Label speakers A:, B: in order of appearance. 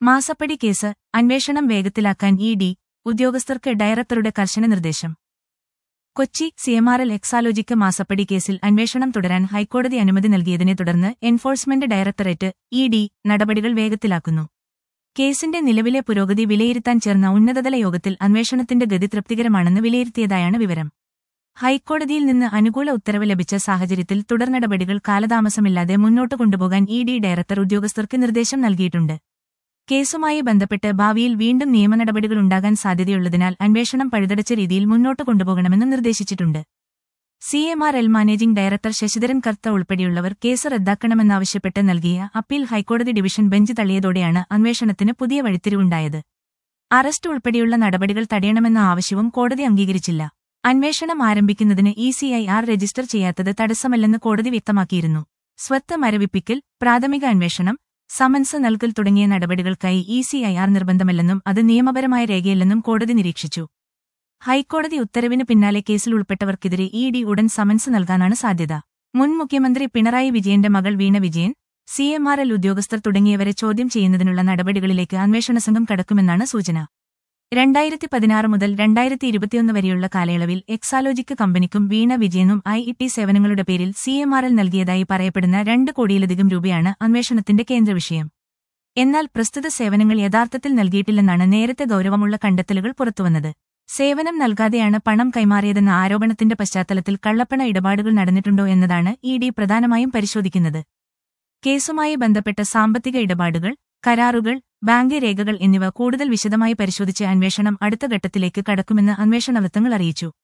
A: മാസപ്പടി കേസ് അന്വേഷണം വേഗത്തിലാക്കാൻ ഇ ഡി ഉദ്യോഗസ്ഥർക്ക് ഡയറക്ടറുടെ കർശന നിർദ്ദേശം കൊച്ചി സിഎംആർഎൽ എക്സാലോജിക്ക് മാസപ്പടി കേസിൽ അന്വേഷണം തുടരാൻ ഹൈക്കോടതി അനുമതി നൽകിയതിനെ തുടർന്ന് എൻഫോഴ്സ്മെന്റ് ഡയറക്ടറേറ്റ് ഇ ഡി നടപടികൾ വേഗത്തിലാക്കുന്നു കേസിന്റെ നിലവിലെ പുരോഗതി വിലയിരുത്താൻ ചേർന്ന ഉന്നതതല യോഗത്തിൽ അന്വേഷണത്തിന്റെ ഗതി തൃപ്തികരമാണെന്ന് വിലയിരുത്തിയതായാണ് വിവരം ഹൈക്കോടതിയിൽ നിന്ന് അനുകൂല ഉത്തരവ് ലഭിച്ച സാഹചര്യത്തിൽ തുടർ നടപടികൾ കാലതാമസമില്ലാതെ മുന്നോട്ട് കൊണ്ടുപോകാൻ ഇ ഡി ഡയറക്ടർ ഉദ്യോഗസ്ഥർക്ക് നിർദ്ദേശം നൽകിയിട്ടുണ്ട് കേസുമായി ബന്ധപ്പെട്ട് ഭാവിയിൽ വീണ്ടും നിയമനടപടികളുണ്ടാകാൻ സാധ്യതയുള്ളതിനാൽ അന്വേഷണം പഴുതടച്ച രീതിയിൽ മുന്നോട്ട് കൊണ്ടുപോകണമെന്നും നിർദ്ദേശിച്ചിട്ടുണ്ട് C M R L managing director Sasidharan Kartha ഉൾപ്പെടെയുള്ളവർ കേസ് റദ്ദാക്കണമെന്നാവശ്യപ്പെട്ട് നൽകിയ അപ്പീൽ ഹൈക്കോടതി ഡിവിഷൻ ബെഞ്ച് തള്ളിയതോടെയാണ് അന്വേഷണത്തിന് പുതിയ വഴിത്തിരിവുണ്ടായത് അറസ്റ്റ് ഉൾപ്പെടെയുള്ള നടപടികൾ തടയണമെന്ന ആവശ്യവും കോടതി അംഗീകരിച്ചില്ല അന്വേഷണം ആരംഭിക്കുന്നതിന് E C I R register ചെയ്യാത്തത് തടസ്സമല്ലെന്ന് കോടതി വ്യക്തമാക്കിയിരുന്നു സ്വത്ത് മരവിപ്പിക്കൽ പ്രാഥമിക അന്വേഷണം സമൻസ് നൽകൽ തുടങ്ങിയ നടപടികൾക്കായി ഇ സി ഐ ആർ നിർബന്ധമല്ലെന്നും അത് നിയമപരമായ രേഖയല്ലെന്നും കോടതി നിരീക്ഷിച്ചു ഹൈക്കോടതി ഉത്തരവിന് പിന്നാലെ കേസിൽ ഉൾപ്പെട്ടവർക്കെതിരെ ഇ ഡി ഉടൻ സമൻസ് നൽകാനാണ് സാധ്യത മുൻ മുഖ്യമന്ത്രി പിണറായി വിജയന്റെ മകൾ Veena Vijayan C M R L ഉദ്യോഗസ്ഥർ തുടങ്ങിയവരെ ചോദ്യം ചെയ്യുന്നതിനുള്ള നടപടികളിലേക്ക് അന്വേഷണ സംഘം കടക്കുമെന്നാണ് സൂചന രണ്ടായിരത്തി പതിനാറ് മുതൽ രണ്ടായിരത്തി ഇരുപത്തിയൊന്ന് വരെയുള്ള കാലയളവിൽ എക്സാലോജിക്ക് കമ്പനിക്കും വീണ വിജയനും ഐ ഇ ടി സേവനങ്ങളുടെ പേരിൽ സി എം ആർ എൽ നൽകിയതായി പറയപ്പെടുന്ന രണ്ട് കോടിയിലധികം രൂപയാണ് അന്വേഷണത്തിന്റെ കേന്ദ്രവിഷയം എന്നാൽ പ്രസ്തുത സേവനങ്ങൾ യഥാർത്ഥത്തിൽ നൽകിയിട്ടില്ലെന്നാണ് നേരത്തെ ഗൌരവമുള്ള കണ്ടെത്തലുകൾ പുറത്തുവന്നത് സേവനം നൽകാതെയാണ് പണം കൈമാറിയതെന്ന ആരോപണത്തിന്റെ പശ്ചാത്തലത്തിൽ കള്ളപ്പണ ഇടപാടുകൾ നടന്നിട്ടുണ്ടോ എന്നതാണ് ഇ ഡി പ്രധാനമായും പരിശോധിക്കുന്നത് കേസുമായി ബന്ധപ്പെട്ട സാമ്പത്തിക ഇടപാടുകൾ കരാറുകൾ ബാങ്ക് രേഖകൾ എന്നിവ കൂടുതൽ വിശദമായി പരിശോധിച്ച് അന്വേഷണം അടുത്ത ഘട്ടത്തിലേക്ക് കടക്കുമെന്ന് അന്വേഷണ വൃത്തങ്ങൾ അറിയിച്ചു